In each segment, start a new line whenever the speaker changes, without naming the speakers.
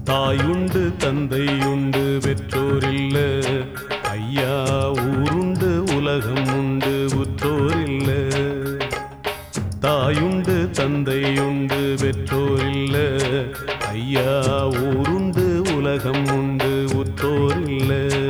தாயுண்டு தந்தையுண்டு பெற்றோரில்ல ஐயா ஊருண்டு உலகம் உண்டு உற்றோரில்ல தாயுண்டு தந்தையுண்டு பெற்றோரில்ல ஐயா ஊருண்டு உலகம் உண்டு உற்றோரில்ல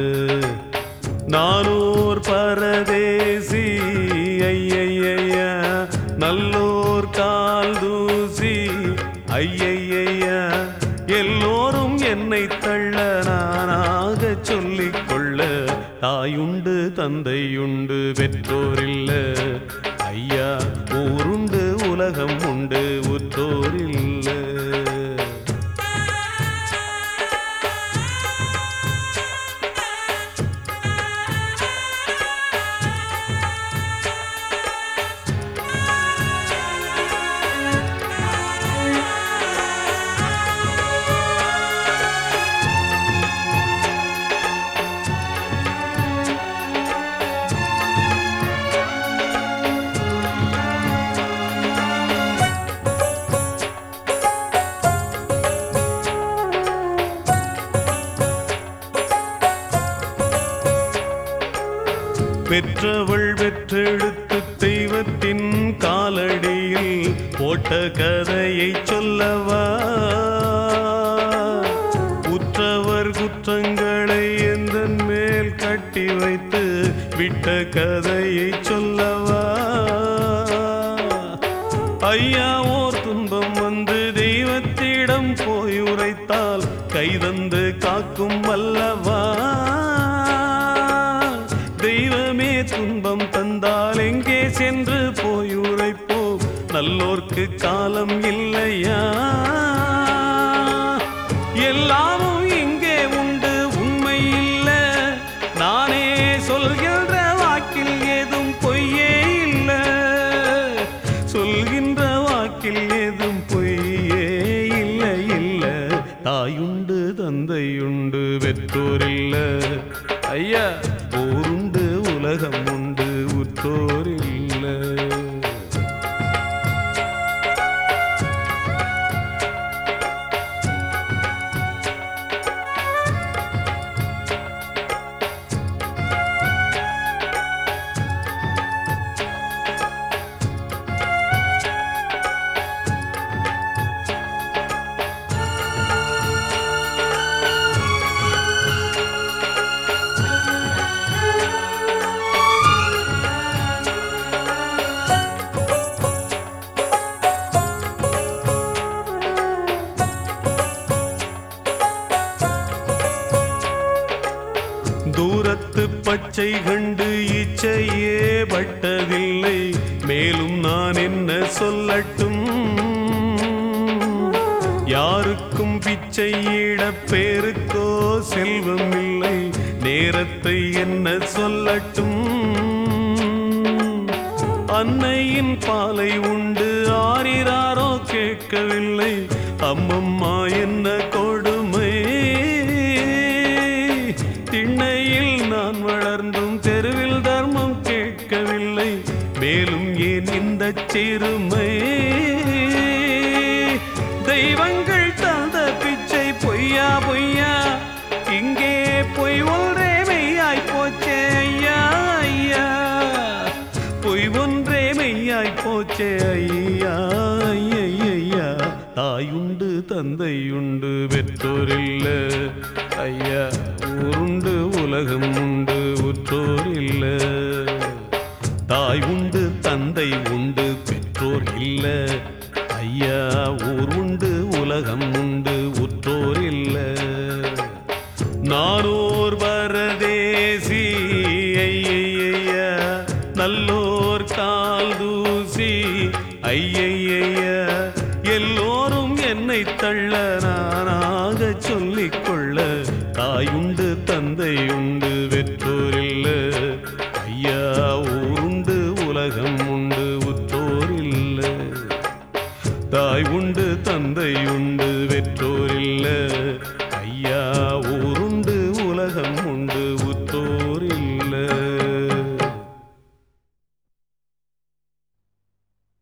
நானோர் பரதேசி ஐயையா நல்லோர் கால் தூசி ஐயையா எல்லோரும் என்னை தள்ள நானாக சொல்லிக் கொள்ள தாயுண்டு தந்தையுண்டு பெற்றோரில்ல ஐயா ஊருண்டு உலகம் உண்டு உற்றோரில்ல பெற்றவள் பெற்றெடுத்து தெய்வத்தின் காலடியில் போட்ட கதையை சொல்லவா உற்றவர் குற்றங்களை எந்த மேல் கட்டி வைத்து விட்ட கதையை சொல்லவா ஐயா ஓர் துன்பம் வந்து தெய்வத்திடம் போய் உரைத்தால் கைதந்து காக்கும் அல்லவா தெய்வமே துன்பம் தந்தால் எங்கே சென்று போய் உரைப்போம் நல்லோர்க்கு காலம் இல்லையா எல்லாமும் இங்கே உண்டு உண்மை இல்ல நானே சொல்கின்ற வாக்கில் ஏதும் பொய்யே இல்ல சொல்கின்ற வாக்கில் ஏதும் பொய்யே இல்ல இல்ல தாயுண்டு தந்தையுண்டு பெற்றோரில்ல ஐயா போருண்டு உலகம் உண்டு உற்றோரில்ல தூரத்து பச்சை கண்டு இச்சையே பட்டதில்லை மேலும் நான் என்ன சொல்லட்டும் யாருக்கும் பிச்சையிட பேருக்கோ செல்வம் இல்லை நேரத்தை என்ன சொல்லட்டும் அன்னையின் பாலை உண்டு ஆரிராரோ கேட்கவில்லை அம்மம்மா என்ன கொடுமை திண்ணையில் நான் வளர்ந்தும் தெருவில் தர்மம் கேட்கவில்லை மேலும் ஏன் இந்த சிறுமை தெய்வங்கள் தந்த பிச்சை பொய்யா பொய்யா இங்கே பொய் ஒன்றே மெய்யாய் போச்சே ஐயா ஐயா பொய் ஒன்றே மெய்யாய் போச்சே ஐயா ஐயா தாயுண்டு தந்தையுண்டு பெற்றோரில்ல ஐயா ஊருண்டு உலகம் உண்டு உற்றோரில்ல தாய் உண்டு தந்தை உண்டு பெற்றோர் இல்ல ஐயா ஊர் உண்டு உலகம் உண்டு உற்றோர் இல்ல நானோர் பரதேசி ஐயையா நல்லோர் கால் தூசி ஐயையா எல்லோரும் என்னை தள்ள நானாக சொல்லிக் கொள்ள தாயுண்டு தந்தையுண்டு பெற்றோரில்ல ஐயா ஊருண்டு உலகம் உண்டு உற்றோரில்ல தாய் உண்டு